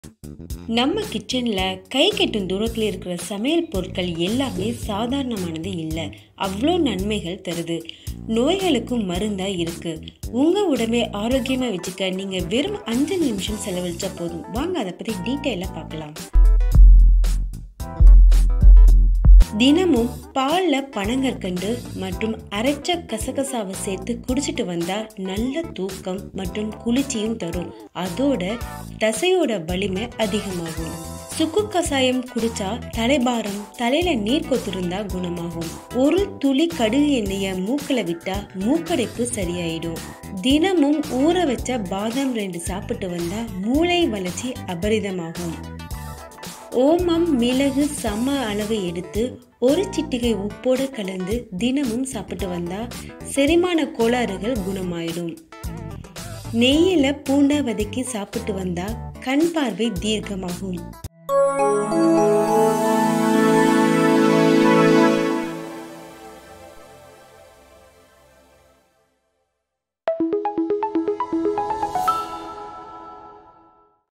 நம்ம கிச்சனில் கை கெட்டும் தூரத்தில் இருக்கிற சமையல் பொருட்கள் எல்லாமே சாதாரணமானது இல்லை அவ்வளோ நன்மைகள் தருது நோய்களுக்கும் மருந்தாக இருக்குது உங்கள் உடம்பை ஆரோக்கியமாக வச்சுக்க நீங்கள் வெறும் அஞ்சு நிமிஷம் செலவழிச்சா போதும் வாங்க அதை பற்றி டீட்டெயிலாக பார்க்கலாம் தினமும் பாலில் பனங்கற்கண்டு மற்றும் அரைச்ச கசகசாவை சேர்த்து குடிச்சிட்டு வந்தால் நல்ல தூக்கம் மற்றும் குளிர்ச்சியும் தரும் அதோட தசையோட வலிமை அதிகமாகும் சுக்கு கசாயம் குடிச்சா தலைபாரம் தலையில நீர் கொத்திருந்தா குணமாகும் ஒரு துளி கடுகு எண்ணெய மூக்கில் விட்டா மூக்கடைப்பு சரியாயிடும் தினமும் ஊற வச்ச பாதாம் ரெண்டு சாப்பிட்டு வந்தா மூளை வளர்ச்சி அபரிதமாகும் ஓமம் மிளகு சம அளவு எடுத்து ஒரு சிட்டிகை உப்போடு கலந்து தினமும் சாப்பிட்டு வந்தா செரிமான கோளாறுகள் குணமாயிடும் நெய்யில் பூண்டை வதக்கி சாப்பிட்டு வந்தா கண் பார்வை தீர்க்கமாகும்